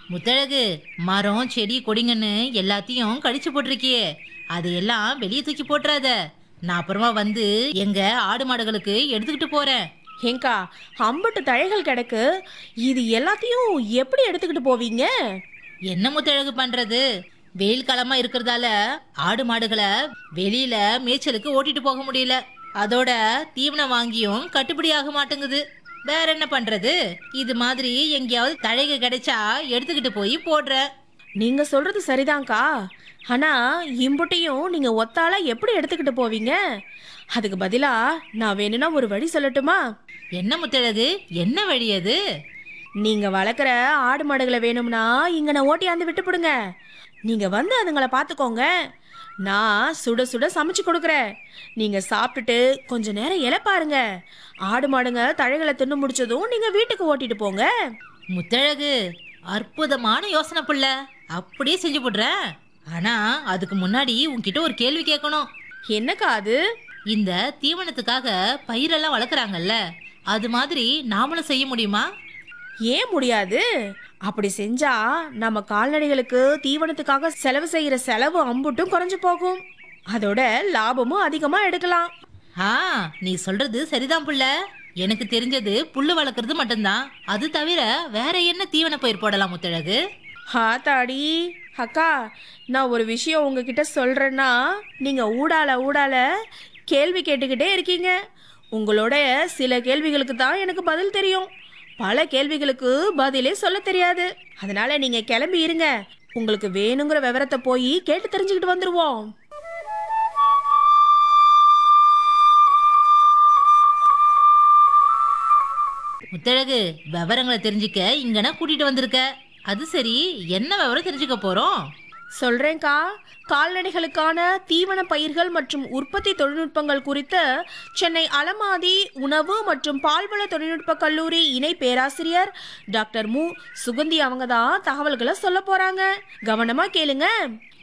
முத்தழகு மரம் செடி கொடிங்கன்னு எல்லாத்தையும் கடிச்சு போட்டிருக்கியே அதையெல்லாம் வெளியே தூக்கி போட்டுறாத நான் அப்புறமா வந்து எங்க ஆடு மாடுகளுக்கு எடுத்துக்கிட்டு போறேன் ஏங்கா அம்பட்டு தழைகள் கிடக்கு இது எல்லாத்தையும் எப்படி எடுத்துக்கிட்டு போவீங்க என்ன முத்தழகு பண்றது வெயில் காலமா இருக்கிறதால ஆடு மாடுகளை வெளியில மேய்ச்சலுக்கு ஓட்டிட்டு போக முடியல அதோட தீவனம் வாங்கியும் கட்டுப்படி ஆக மாட்டேங்குது வேற என்ன பண்றது இது மாதிரி எங்கேயாவது தழைக கிடைச்சா எடுத்துக்கிட்டு போய் போடுறேன் நீங்க சொல்றது சரிதான்க்கா ஆனா இம்புட்டையும் நீங்க ஒத்தால எப்படி எடுத்துக்கிட்டு போவீங்க அதுக்கு பதிலா நான் வேணும்னா ஒரு வழி சொல்லட்டுமா என்ன முத்தழகு என்ன வழி அது நீங்க வளர்க்குற ஆடு மாடுகளை வேணும்னா இங்க நான் ஓட்டியாந்து விட்டுப்புடுங்க நீங்க வந்து அதுங்களை பார்த்துக்கோங்க நான் சுட சுட சமைச்சு கொடுக்குறேன் நீங்க சாப்பிட்டுட்டு கொஞ்ச நேரம் இலை பாருங்க ஆடு மாடுங்க தழைகளை தின்னு முடிச்சதும் நீங்க வீட்டுக்கு ஓட்டிட்டு போங்க முத்தழகு அற்புதமான யோசனை புள்ள அப்படியே செஞ்சு போடுறேன் ஆனா அதுக்கு முன்னாடி உன்கிட்ட ஒரு கேள்வி கேட்கணும் என்னக்கா அது இந்த தீவனத்துக்காக பயிரெல்லாம் வளர்க்குறாங்கல்ல அது மாதிரி நாமளும் செய்ய முடியுமா ஏன் முடியாது அப்படி செஞ்சா நம்ம கால்நடைகளுக்கு தீவனத்துக்காக செலவு செய்யற செலவு அம்புட்டும் குறைஞ்சு போகும் அதோட லாபமும் அதிகமா எடுக்கலாம் ஆ நீ சொல்றது சரிதான் புள்ள எனக்கு தெரிஞ்சது புல்லு வளர்க்குறது மட்டும்தான் அது தவிர வேற என்ன தீவன பயிர் போடலாம் முத்தழகு ஆத்தாடி அக்கா நான் ஒரு விஷயம் உங்ககிட்ட சொல்றேன்னா நீங்க ஊடால ஊடால கேள்வி கேட்டுக்கிட்டே இருக்கீங்க உங்களோட சில கேள்விகளுக்கு தான் எனக்கு பதில் தெரியும் பல கேள்விகளுக்கு பதிலே சொல்ல தெரியாது அதனால நீங்க கிளம்பி இருங்க உங்களுக்கு வேணுங்கிற விவரத்தை போய் கேட்டு தெரிஞ்சுக்கிட்டு வந்துருவோம் முத்தழகு விவரங்களை தெரிஞ்சுக்க இங்கன கூட்டிட்டு வந்திருக்க அது சரி என்ன விவரம் தெரிஞ்சுக்க போறோம் சொல்றேன்க்கா கால்நடைகளுக்கான தீவன பயிர்கள் மற்றும் உற்பத்தி தொழில்நுட்பங்கள் குறித்து சென்னை அலமாதி உணவு மற்றும் பால்வள தொழில்நுட்ப கல்லூரி இணை பேராசிரியர் டாக்டர் மு சுகந்தி அவங்க தான் தகவல்களை சொல்ல போறாங்க கவனமா கேளுங்க